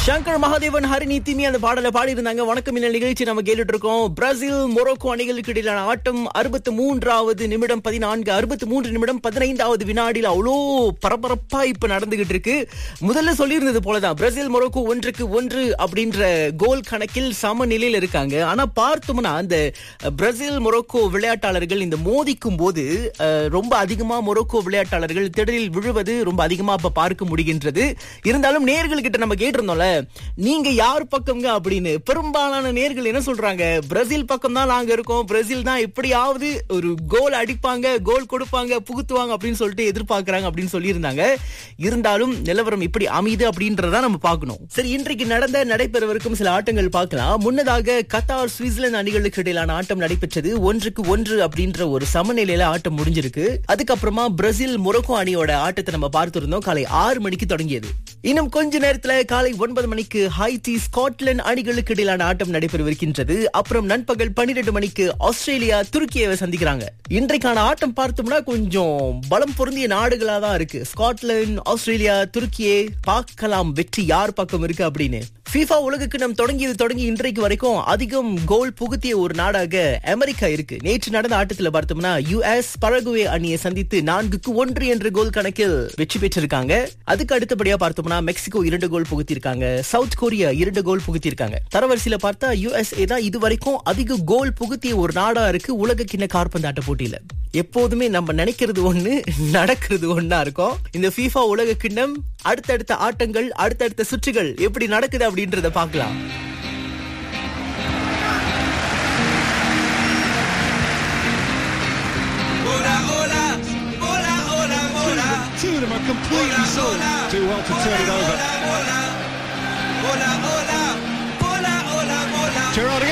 சங்கர் மகாதேவன் ஹரிணி திமி அந்த பாடலை பாடியிருந்தாங்க வணக்கம் இந்த நிகழ்ச்சி நம்ம கேட்டுட்டு இருக்கோம் பிரேசில் மொரோக்கோ அணிகளுக்கு இடையிலான ஆட்டம் அறுபத்தி மூன்றாவது நிமிடம் பதினான்கு அறுபத்தி மூன்று நிமிடம் பதினைந்தாவது வினாடியில் அவ்வளோ பரபரப்பா இப்ப நடந்துகிட்டு இருக்கு முதல்ல சொல்லியிருந்தது போலதான் பிரேசில் மொரோக்கோ ஒன்றுக்கு ஒன்று அப்படின்ற கோல் கணக்கில் சமநிலையில் இருக்காங்க ஆனா பார்த்தோம்னா அந்த பிரேசில் மொரோக்கோ விளையாட்டாளர்கள் இந்த மோதிக்கும் போது அஹ், ரொம்ப அதிகமா மொரோக்கோ விளையாட்டாளர்கள் திடலில் விழுவது ரொம்ப அதிகமா இப்ப பார்க்க முடிகின்றது இருந்தாலும் நேர்கள் கிட்ட நம்ம கேட்டிருந்தோம்ல நீங்க யார் பக்கம்ங்க அப்படின்னு பெரும்பாலான நேர்கள் என்ன சொல்றாங்க பிரேசில் பக்கம் தான் நாங்க இருக்கோம் பிரேசில் தான் எப்படியாவது ஒரு கோல் அடிப்பாங்க கோல் கொடுப்பாங்க புகுத்துவாங்க அப்படின்னு சொல்லிட்டு எதிர்பார்க்கறாங்க அப்படின்னு சொல்லியிருந்தாங்க இருந்தாலும் நிலவரம் எப்படி அமையுது அப்படின்றத நம்ம பார்க்கணும் சரி இன்றைக்கு நடந்த நடைபெறவிருக்கும் சில ஆட்டங்கள் பார்க்கலாம் முன்னதாக கத்தார் சுவிட்சர்லாந்து அணிகளுக்கு இடையிலான ஆட்டம் நடைபெற்றது ஒன்றுக்கு ஒன்று அப்படின்ற ஒரு சமநிலையில ஆட்டம் முடிஞ்சிருக்கு அதுக்கப்புறமா பிரேசில் மொரோக்கோ அணியோட ஆட்டத்தை நம்ம பார்த்திருந்தோம் காலை ஆறு மணிக்கு தொடங்கியது இன்னும் கொஞ்ச நேரத்துல காலை ஒன்பது மணிக்கு ஹைட்டி ஸ்காட்லாந்து அணிகளுக்கு இடையிலான ஆட்டம் நடைபெறவிருக்கின்றது அப்புறம் நண்பகல் பன்னிரண்டு மணிக்கு ஆஸ்திரேலியா துருக்கியை சந்திக்கிறாங்க இன்றைக்கான ஆட்டம் பார்த்தோம்னா கொஞ்சம் பலம் பொருந்திய நாடுகளா தான் இருக்கு ஸ்காட்லாந்து ஆஸ்திரேலியா துருக்கியே பார்க்கலாம் வெற்றி யார் பக்கம் இருக்கு அப்படின்னு FIFA உலக கிண்ணம் தொடங்கியது தொடங்கி இன்றைக்கு வரைக்கும் அதிகம் கோல் புகுத்திய ஒரு நாடாக அமெரிக்கா இருக்கு நேற்று நடந்த ஆட்டத்துல பார்த்தோம்னா யுஎஸ் பரகுவே அணியை சந்தித்து நான்குக்கு ஒன்று என்ற கோல் கணக்கில் வெற்றி பெற்றிருக்காங்க அதுக்கு அடுத்தபடியா பார்த்தோம்னா மெக்சிகோ இரண்டு கோல் புகுத்திருக்காங்க சவுத் கொரியா இரண்டு கோல் புகுத்திருக்காங்க தரவரிசையில பார்த்தா யுஎஸ்ஏ தான் இது வரைக்கும் அதிக கோல் புகுத்திய ஒரு நாடா இருக்கு உலக கிண்ண கார்பந்தாட்ட போட்டியில எப்போதுமே நம்ம நினைக்கிறது ஒண்ணு நடக்கிறது ஒண்ணா இருக்கும் இந்த FIFA உலக கிண்ணம் அடுத்தடுத்த ஆட்டங்கள் அடுத்தடுத்த சுற்றுகள் எப்படி நடக்குது அப்படின்றத பார்க்கலாம் Hola, hola, hola, hola, hola. Two of them are completely sold. Too well to turn it over. Hola, hola, hola, hola, hola, hola. Gerard